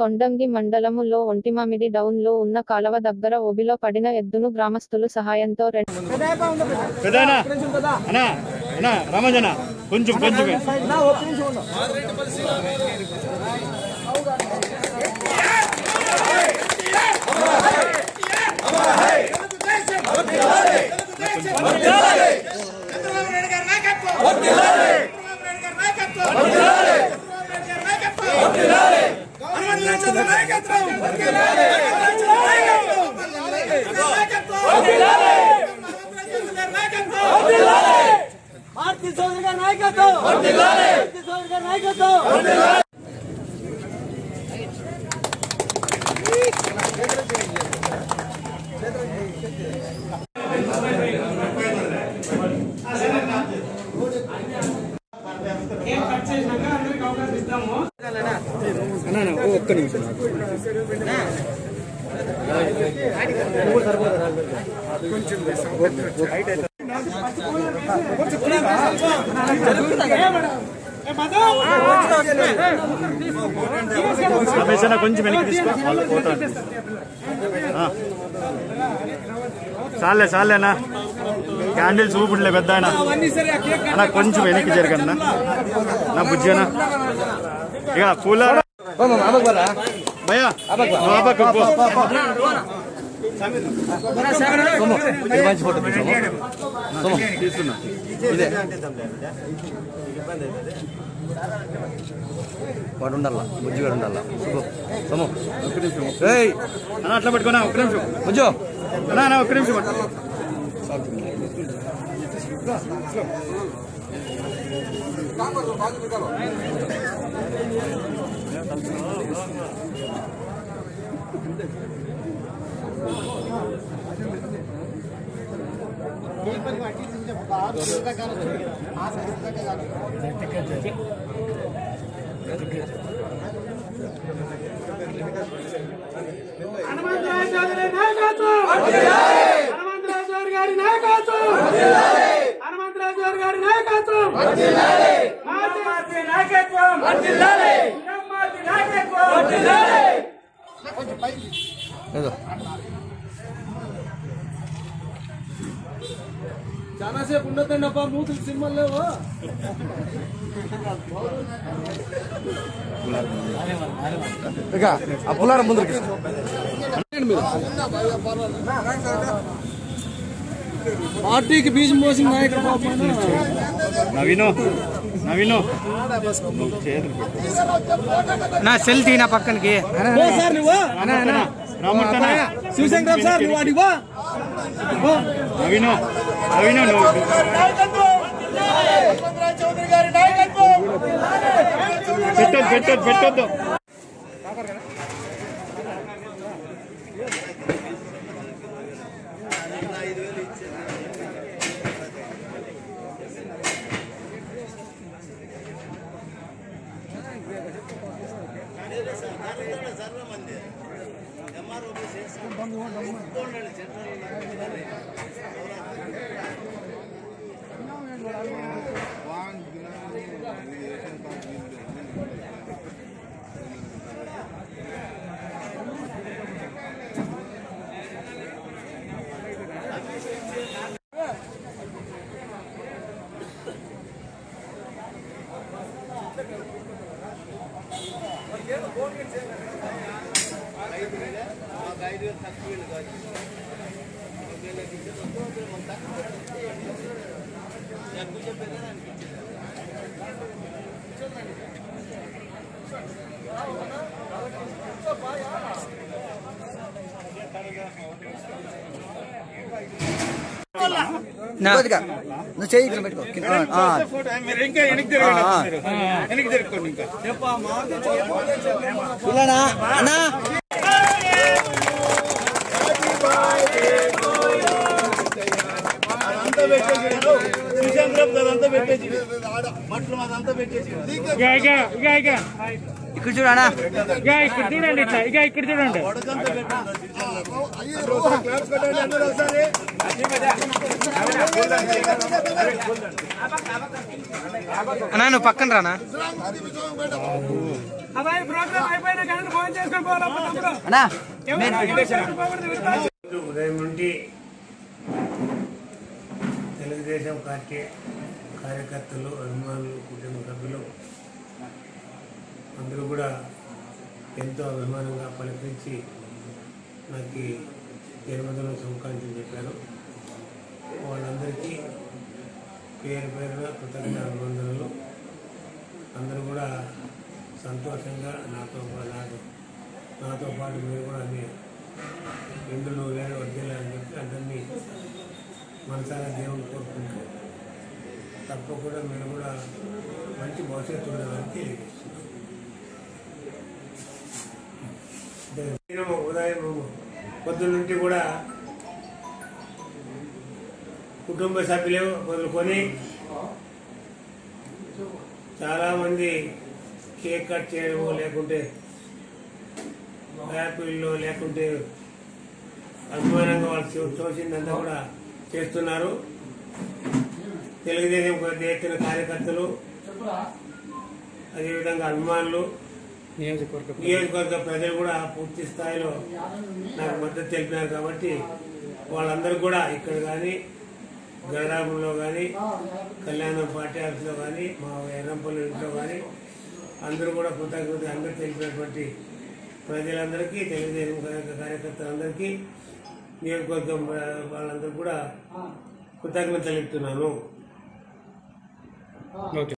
కొండంగి మండలములో ఒంటిమామిడి down లో ఉన్న కాలవ దగ్గర ఒబిలో పడిన ఎద్దును గ్రామస్తులు సహాయంతో రెండు పెదానా అన్నా అన్నా రామజన కొంచెం కొంచెమే భారతీయ చౌదరి గారి నాయకత్వం భారతీయ చౌదరి గారి నాయకత్వం ఒక్క నిమిషం రమేష్ అన్న కొంచెం వెనక్కి తీసుకో వాళ్ళ ఫోటో ఆ. చాలే చాలేనా క్యాండిల్స్ ఊపిడలే పెద్ద ఆయన అన్న కొంచెం వెనక్కి జరగన్న నా బుజ్జనా ఇక పూల భయ్యా నువ్వు ఆ పక్కకు పో. తీస్తున్నా వాడు ఉండాల బుజ్జిగాడు ఉండాల సము అన్న అట్లా పెట్టుకున్నా ఒక్క నిమిషం బుజ్జు అన్నా అన్న ఒక్క నిమిషం పట్టు. హనుమంతరావు చౌదరి నాయకత్వం హనుమంతరావు చౌదరి గారి నాయకత్వం హనుమంతరావు చౌదరి గారి నాయకత్వం మార్చి నాయకత్వం మార్చి నాయకత్వం ఏదో చాలా సేపు ఉండదండి అబ్బా మూతులు సినిమాలు లేవు ఇక ఆ పుల్లారం ముందరికి పార్టీకి బీజం పోసిన నాయకుడు పాపం నవీను నవీను నువ్వు చేతులు పెట్టు. నా సెల్ తీనా పక్కనకి ఓ సార్ నువ్వు రామూర్తి అన్న. శివశంకరం సార్ నువ్వు అడిగో నవీను నవీను నువ్వు పెట్టొద్దు పెట్టొద్దు పెట్టొద్దు నువ్వు చేయి ఇక్కడ పెట్టుకో ఆ, ఆ. ఆ, ఆ. పిల్లనా అన్నా ఇక్కడ చూడు అన్నా ఇక్కడ చూడండి ఇట్లా ఇక ఇక్కడ చూడండి అన్నా నువ్వు పక్కన రానా అబ్బాయి ప్రోగ్రామ్ అయిపోయినా కానీ ఫోన్ చేసుకొని పోవాలమ్మా తమ్ముడు అన్నా ఎవరు ఎవరు చేసుకొని పోకూడదు, విరుపాలు. ఉదయం నుండి తెలుగుదేశం పార్టీ కార్యకర్తలు అభిమానులు కుటుంబ సభ్యులు అందరూ కూడా ఎంతో అభిమానంగా పలికించి నాకు ఈ జన్మదిన శుభాకాంక్షలు చెప్పారు వాళ్ళందరికీ పేరు పేరున కృతజ్ఞత అభినందనలు అందరూ కూడా సంతోషంగా నాతో పా- నాతో నాతో పాటు మీరు కూడా అన్ని ఎందులో లేని వర్గాలని చెప్పి అందరినీ మనసారా దేవుని కోరుకుంటూ తప్పకుండా మీరు కూడా మంచి భవిష్యత్తు ఉండాలని తెలియజేస్తున్నాం దినము ఉదయం పొద్దున్న నుండి కూడా కుటుంబ సభ్యులు మొదలుకొని చాలామంది కేక్ కట్ చేయడము లేకుంటే యాపిల్లో లేకుంటే అభిమానంగా వాళ్ళు చూ- చూసిందంతా కూడా చేస్తున్నారు తెలుగుదేశం పెద్ద ఎత్తున కార్యకర్తలు అదేవిధంగా అభిమానులు నియోజకవర్గ ప్రజలు కూడా పూర్తి స్థాయిలో నాకు మద్దతు తెలిపినారు కాబట్టి వాళ్ళందరూ కూడా ఇక్కడ కానీ గరడాపురంలో కానీ కళ్యాణం పార్టీ ఆఫీస్లో కానీ మా ఎర్రంపల్లి ఇంట్లో కానీ అందరూ కూడా కృతజ్ఞత అందరూ తెలిపినటువంటి ప్రజలందరికీ తెలుగుదేశం కార్య- కార్యకర్తలందరికీ నియోజకవర్గం వాళ్ళందరూ కూడా కృతజ్ఞతలు చెప్తున్నాను